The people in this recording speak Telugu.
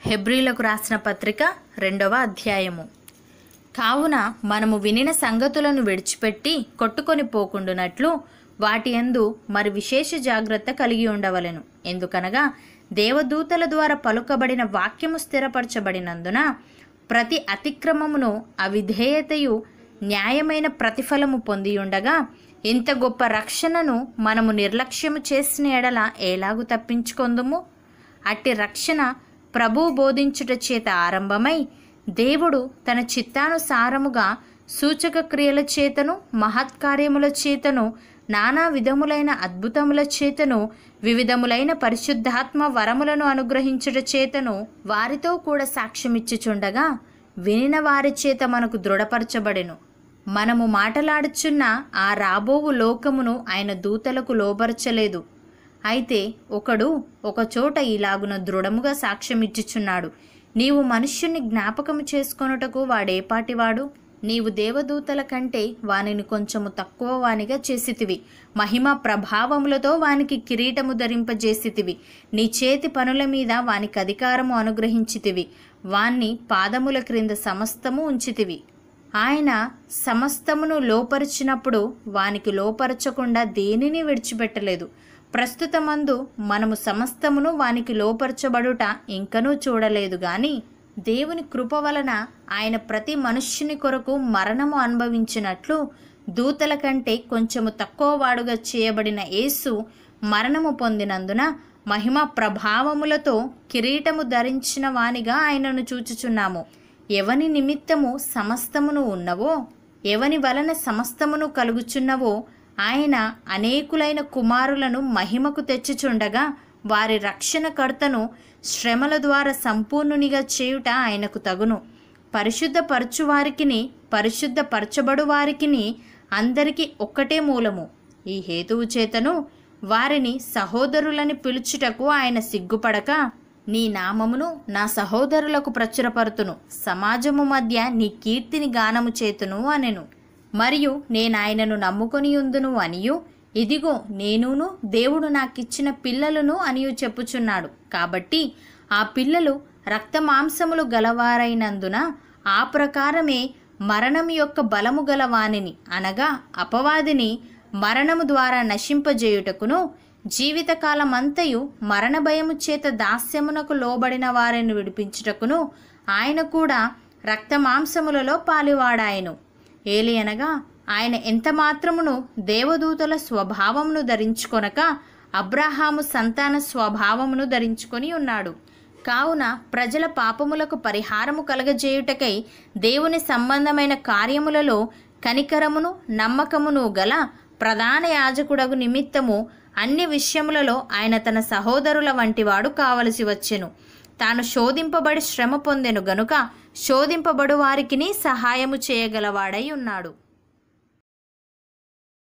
హెబ్రీలకు రాసిన పత్రిక రెండవ అధ్యాయము కావున మనము వినిన సంగతులను విడిచిపెట్టి కొట్టుకొని పోకుండునట్లు వాటి యందు మరి విశేష జాగ్రత్త కలిగి ఉండవలెను ఎందుకనగా దేవదూతల ద్వారా పలుకబడిన వాక్యము స్థిరపరచబడినందున ప్రతి అతిక్రమమును అవిధేయతయు న్యాయమైన ప్రతిఫలము పొంది ఉండగా ఇంత గొప్ప రక్షణను మనము నిర్లక్ష్యము చేసిన ఎడల ఎలాగు తప్పించుకొందుము అట్టి రక్షణ ప్రభు బోధించుట చేత ఆరంభమై దేవుడు తన చిత్తానుసారముగా సూచక క్రియల చేతను మహత్కార్యముల చేతను నానా విధములైన అద్భుతముల చేతను వివిధములైన పరిశుద్ధాత్మ వరములను అనుగ్రహించుట చేతను వారితో కూడా సాక్ష్యమిచ్చుచుండగా వినిన వారి చేత మనకు దృఢపరచబడెను మనము మాటలాడుచున్న ఆ రాబోవు లోకమును ఆయన దూతలకు లోబరచలేదు అయితే ఒకడు ఒకచోట ఇలాగున దృఢముగా సాక్ష్యమిచ్చుచున్నాడు నీవు మనుష్యుని జ్ఞాపకము చేసుకొనుటకు వాడేపాటివాడు నీవు దేవదూతల కంటే వానిని కొంచెము తక్కువ వానిగా చేసితివి మహిమ ప్రభావములతో వానికి కిరీటము ధరింపజేసితివి నీ చేతి పనుల మీద వానికి అధికారము అనుగ్రహించితివి వాన్ని పాదముల క్రింద సమస్తము ఉంచితివి ఆయన సమస్తమును లోపరిచినప్పుడు వానికి లోపరచకుండా దేనిని విడిచిపెట్టలేదు ప్రస్తుతమందు మనము సమస్తమును వానికి లోపరచబడుట ఇంకనూ చూడలేదు గాని దేవుని కృప వలన ఆయన ప్రతి మనుష్యుని కొరకు మరణము అనుభవించినట్లు దూతల కంటే కొంచెము తక్కువ వాడుగా చేయబడిన యేసు మరణము పొందినందున మహిమ ప్రభావములతో కిరీటము ధరించిన వానిగా ఆయనను చూచుచున్నాము ఎవని నిమిత్తము సమస్తమును ఉన్నవో ఎవని వలన సమస్తమును కలుగుచున్నవో ఆయన అనేకులైన కుమారులను మహిమకు తెచ్చుచుండగా వారి రక్షణకర్తను శ్రమల ద్వారా సంపూర్ణునిగా చేయుట ఆయనకు తగును పరిశుద్ధపరచు వారికిని పరిశుద్ధపరచబడు వారికిని అందరికీ ఒక్కటే మూలము ఈ హేతువు చేతను వారిని సహోదరులని పిలుచుటకు ఆయన సిగ్గుపడక నీ నామమును నా సహోదరులకు ప్రచురపరుతును సమాజము మధ్య నీ కీర్తిని గానము చేతును అనెను మరియు నేను ఆయనను నమ్ముకొని ఉందును అనియు ఇదిగో నేనును దేవుడు నాకిచ్చిన పిల్లలను అనియు చెప్పుచున్నాడు కాబట్టి ఆ పిల్లలు రక్తమాంసములు గలవారైనందున ఆ ప్రకారమే మరణం యొక్క బలము గల వానిని అనగా అపవాదిని మరణము ద్వారా నశింపజేయుటకును జీవితకాలమంతయు మరణ భయము చేత దాస్యమునకు లోబడిన వారిని విడిపించుటకును ఆయన కూడా రక్తమాంసములలో పాలివాడాయను ఏలియనగా ఆయన ఎంత మాత్రమును దేవదూతల స్వభావమును ధరించుకొనక అబ్రహాము సంతాన స్వభావమును ధరించుకొని ఉన్నాడు కావున ప్రజల పాపములకు పరిహారము కలగజేయుటకై దేవుని సంబంధమైన కార్యములలో కనికరమును నమ్మకమును గల ప్రధాన యాజకుడగు నిమిత్తము అన్ని విషయములలో ఆయన తన సహోదరుల వంటివాడు కావలసి వచ్చెను తాను శోధింపబడి శ్రమ పొందెను గనుక శోధింపబడు వారికిని సహాయము చేయగలవాడై ఉన్నాడు